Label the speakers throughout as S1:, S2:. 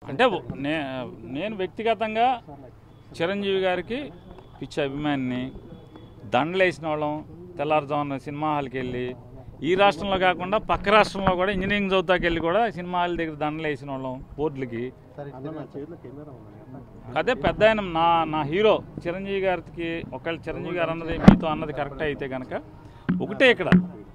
S1: అంటే నే నేను వ్యక్తిగతంగా చిరంజీవి గారికి పిచ్చి అభిమానిని దండలు వేసిన వాళ్ళం తెల్లారుజామున సినిమా హాల్కి వెళ్ళి ఈ రాష్ట్రంలో కాకుండా పక్క రాష్ట్రంలో కూడా ఇంజనీరింగ్ చదువుతాకి వెళ్ళి కూడా సినిమా హాల్ దగ్గర దండలు వేసిన వాళ్ళం బోర్డులకి అదే పెద్ద ఆయన నా నా హీరో చిరంజీవి గారికి ఒకవేళ చిరంజీవి గారు అన్నది మీతో అన్నది కరెక్ట్ అయితే కనుక ఒకటే ఇక్కడ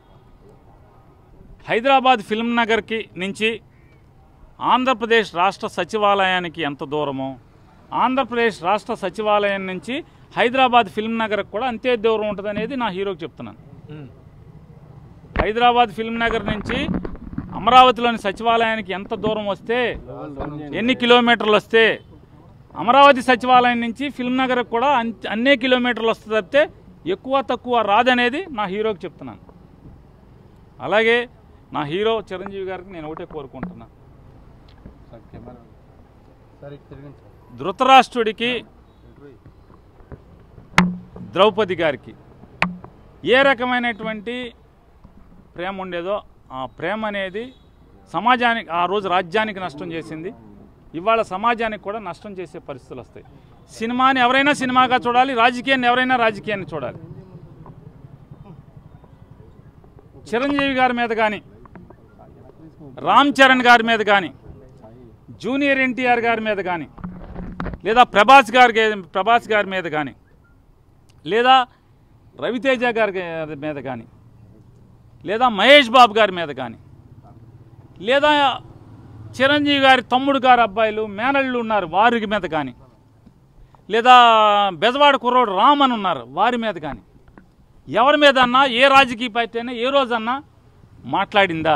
S1: హైదరాబాద్ ఫిల్మ్ నగర్కి నుంచి ఆంధ్రప్రదేశ్ రాష్ట్ర సచివాలయానికి ఎంత దూరమో ఆంధ్రప్రదేశ్ రాష్ట్ర సచివాలయం నుంచి హైదరాబాద్ ఫిల్మ్ నగర్కి కూడా అంతే దూరం ఉంటుంది అనేది నా హీరోకి చెప్తున్నాను హైదరాబాద్ ఫిల్మ్ నగర్ నుంచి అమరావతిలోని సచివాలయానికి ఎంత దూరం వస్తే ఎన్ని కిలోమీటర్లు వస్తే అమరావతి సచివాలయం నుంచి ఫిల్మ్ నగర్కి కూడా అన్- అన్నే కిలోమీటర్లు వస్తుంది తప్పితే ఎక్కువ తక్కువ రాదనేది నా హీరోకి చెప్తున్నాను అలాగే నా హీరో చిరంజీవి గారికి నేను ఒకటే కోరుకుంటున్నా ధృతరాష్ట్రుడికి ద్రౌపది గారికి ఏ రకమైనటువంటి ప్రేమ ఉండేదో ఆ ప్రేమ అనేది సమాజానికి ఆ రోజు రాజ్యానికి నష్టం చేసింది ఇవాళ సమాజానికి కూడా నష్టం చేసే పరిస్థితులు వస్తాయి సినిమాని ఎవరైనా సినిమాగా చూడాలి రాజకీయాన్ని ఎవరైనా రాజకీయాన్ని చూడాలి చిరంజీవి గారి మీద కానీ రామ్ చరణ్ గారి మీద కానీ జూనియర్ ఎన్టీఆర్ గారి మీద కానీ లేదా ప్రభాస్ గారి ప్రభాస్ గారి మీద కానీ లేదా రవితేజ గారి మీద కానీ లేదా మహేష్ బాబు గారి మీద కానీ లేదా చిరంజీవి గారి తమ్ముడు గారి అబ్బాయిలు మేనళ్ళు ఉన్నారు వారి మీద కానీ లేదా బెజవాడ కుర్రోడు రామ్ అని ఉన్నారు వారి మీద కానీ ఎవరి మీద అన్నా ఏ రాజకీయ పార్టీ అయినా ఏ రోజన్నా మాట్లాడిందా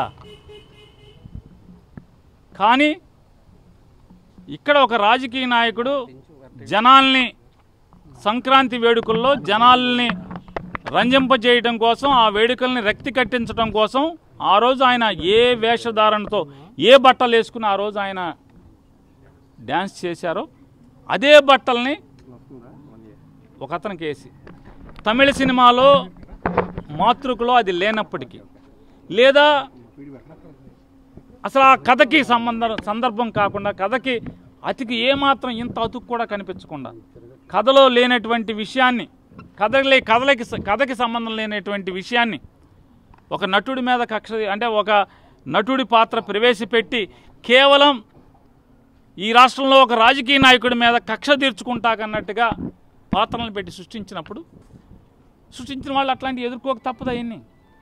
S1: కానీ ఇక్కడ ఒక రాజకీయ నాయకుడు జనాల్ని సంక్రాంతి వేడుకల్లో జనాల్ని రంజింపజేయడం కోసం ఆ వేడుకల్ని రక్తి కట్టించడం కోసం ఆ రోజు ఆయన ఏ వేషధారణతో ఏ బట్టలు వేసుకుని ఆ రోజు ఆయన డ్యాన్స్ చేశారో అదే బట్టల్ని ఒక అతనికి వేసి తమిళ సినిమాలో మాతృకలో అది లేనప్పటికీ లేదా అసలు ఆ కథకి సంబంధం సందర్భం కాకుండా కథకి అతికి ఏమాత్రం ఇంత అతుకు కూడా కనిపించకుండా కథలో లేనటువంటి విషయాన్ని కథలే కథలకి కథకి సంబంధం లేనటువంటి విషయాన్ని ఒక నటుడి మీద కక్ష అంటే ఒక నటుడి పాత్ర ప్రవేశపెట్టి కేవలం ఈ రాష్ట్రంలో ఒక రాజకీయ నాయకుడి మీద కక్ష తీర్చుకుంటాకన్నట్టుగా పాత్రలను పెట్టి సృష్టించినప్పుడు సృష్టించిన వాళ్ళు అట్లాంటివి ఎదుర్కోక తప్పదు అవన్నీ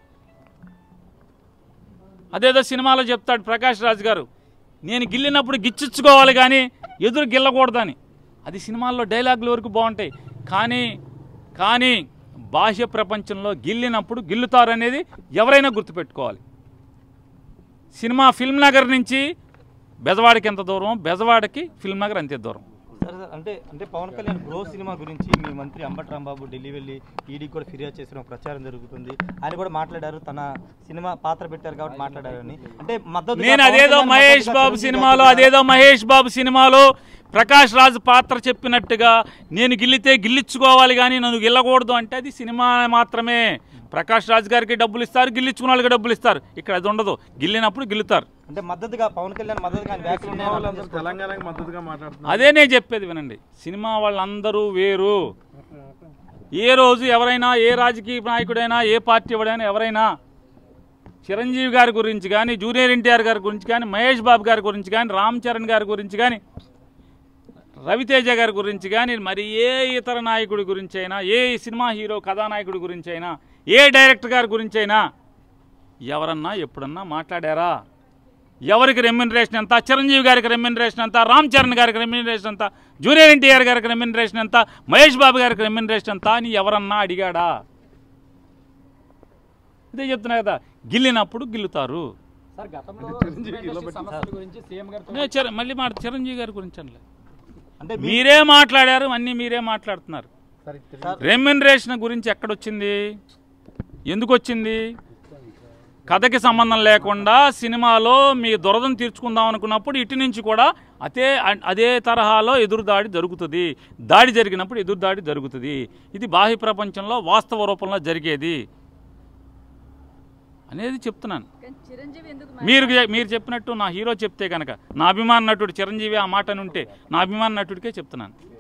S1: అదేదో సినిమాలో చెప్తాడు ప్రకాష్ రాజ్ గారు నేను గిల్లినప్పుడు గిచ్చిచ్చుకోవాలి కానీ ఎదురు గిల్లకూడదని అది సినిమాల్లో డైలాగుల వరకు బాగుంటాయి కానీ కానీ బాహ్య ప్రపంచంలో గిల్లినప్పుడు గిల్లుతారనేది ఎవరైనా గుర్తుపెట్టుకోవాలి సినిమా ఫిల్మ్ నగర్ నుంచి బెజవాడకి ఎంత దూరం బెజవాడకి ఫిల్మ్ నగర్ అంతే దూరం
S2: సరే సార్ అంటే అంటే పవన్ కళ్యాణ్ బ్రో సినిమా గురించి మీ మంత్రి అంబటి రాంబాబు ఢిల్లీ వెళ్ళి ఈడీ కూడా ఫిర్యాదు చేసిన ఒక ప్రచారం జరుగుతుంది ఆయన కూడా మాట్లాడారు తన సినిమా పాత్ర పెట్టారు కాబట్టి మాట్లాడారని అంటే మద్దతు
S1: నేను అదేదో మహేష్ బాబు సినిమాలో అదేదో మహేష్ బాబు సినిమాలో ప్రకాష్ రాజ్ పాత్ర చెప్పినట్టుగా నేను గిల్లితే గిల్లించుకోవాలి కానీ నన్ను గిల్లకూడదు అంటే అది సినిమా మాత్రమే ప్రకాష్ రాజ్ గారికి డబ్బులు ఇస్తారు గిల్లించుకున్న వాళ్ళకి డబ్బులు ఇస్తారు ఇక్కడ అది ఉండదు గిల్లినప్పుడు గిల్లుతారు
S2: అంటే మద్దతుగా పవన్ కళ్యాణ్ మద్దతుగా ఆయన వ్యాఖ్యలు ఉన్నాయని అర్థం చేసుకోవచ్చు.
S3: తెలంగాణకి మద్దతుగా మాట్లాడుతున్నారు
S1: అదే నేను చెప్పేది వినండి సినిమా వాళ్ళందరూ వేరు ఏ రోజు ఎవరైనా ఏ రాజకీయ నాయకుడైనా ఏ పార్టీ వాడైనా ఎవరైనా చిరంజీవి గారి గురించి కానీ జూనియర్ ఎన్టీఆర్ గారి గురించి కానీ మహేష్ బాబు గారి గురించి కానీ రామ్ చరణ్ గారి గురించి కానీ రవితేజ గారి గురించి కానీ మరి ఏ ఇతర నాయకుడి గురించి అయినా ఏ సినిమా హీరో కథానాయకుడి గురించి అయినా ఏ డైరెక్టర్ గారి గురించి అయినా ఎవరన్నా ఎప్పుడన్నా మాట్లాడారా ఎవరికి రెమ్యునరేషన్ ఎంత చిరంజీవి గారికి రెమ్యునరేషన్ ఎంత రామ్ చరణ్ గారికి రెమ్యునరేషన్ ఎంత జూనియర్ ఎన్టీఆర్ గారికి రెమ్యునరేషన్ ఎంత మహేష్ బాబు గారికి రెమ్యునరేషన్ ఎంత అని ఎవరన్నా అడిగాడా ఇదే చెప్తున్నా కదా గిల్లినప్పుడు గిల్లుతారు
S4: సార్ గతంలో ఇండస్ట్రీ సమస్యల గురించి సీఎం గారితో
S1: నేను చిర- మళ్ళీ మాట చిరంజీవి గారి గురించి అనలే
S2: అంటే మీ-
S1: మీరే మాట్లాడారు అన్నీ మీరే మాట్లాడుతున్నారు రెమ్యునరేషన్ గురించి ఎక్కడొచ్చింది ఎందుకు వచ్చింది కథకి సంబంధం లేకుండా సినిమాలో మీ దురదను తీర్చుకుందాం అనుకున్నప్పుడు ఇటు నుంచి కూడా అదే అదే తరహాలో ఎదురుదాడి జరుగుతుంది దాడి జరిగినప్పుడు ఎదురుదాడి జరుగుతుంది ఇది బాహ్య ప్రపంచంలో వాస్తవ రూపంలో జరిగేది అనేది చెప్తున్నాను
S3: కానీ చిరంజీవి ఎందుకు
S1: మీరు మీరు చెప్పినట్టు నా హీరో చెప్తే కనుక నా అభిమాన నటుడు చిరంజీవి ఆ మాట అని ఉంటే నా అభిమాన నటుడికే చెప్తున్నాను